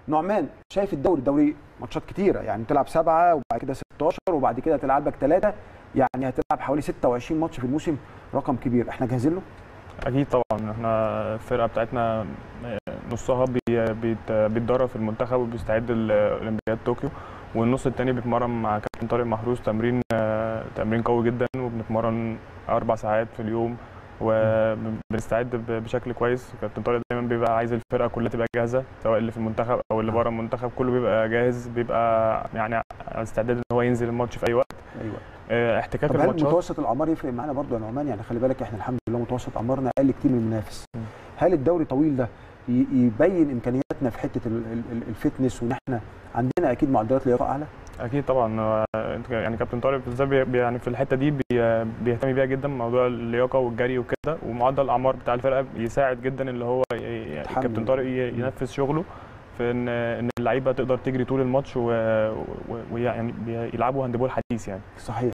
نعمان شايف الدوري الدوري ماتشات كتيره يعني تلعب سبعه وبعد كده 16 وبعد كده هتلعب لك ثلاثه يعني هتلعب حوالي 26 ماتش في الموسم رقم كبير احنا جاهزين له اكيد طبعا احنا الفرقه بتاعتنا نصها بي- بيت- بيتدرب في المنتخب وبيستعد لاولمبياد طوكيو والنص التاني بيتمرن مع كابتن طارق محروس تمرين آه، تمرين قوي جدا وبنتمرن اربع ساعات في اليوم وبنستعد ب- بشكل كويس كابتن طارق دايما بيبقى عايز الفرقه كلها تبقى جاهزه سواء اللي في المنتخب او اللي بره المنتخب كله بيبقى جاهز بيبقى يعني على استعداد ان هو ينزل الماتش في اي وقت ايوه آه، احتكاك طب هل الماتشات متوسط الاعمار يفرق معانا برضو يا نعمان يعني خلي بالك احنا الحمد لله متوسط اعمارنا اقل كتير من المنافس م. هل الدوري طويل ده ي- يبين امكانياتنا في حته ال- ال- ال- الفتنس وان احنا عندنا اكيد معدلات لياقه اعلى اكيد طبعا هو يعني كابتن طارق بالذات بي- بي- يعني في الحته دي بي- بيهتم بيها جدا موضوع اللياقه والجري وكده ومعدل الاعمار بتاع الفرقه بيساعد جدا اللي هو ي- ي- يتحمل. كابتن طارق ي- ينفذ شغله في ان ان اللعيبه تقدر تجري طول الماتش و- و- ويعني بي- يلعبوا هاندبول حديث يعني صحيح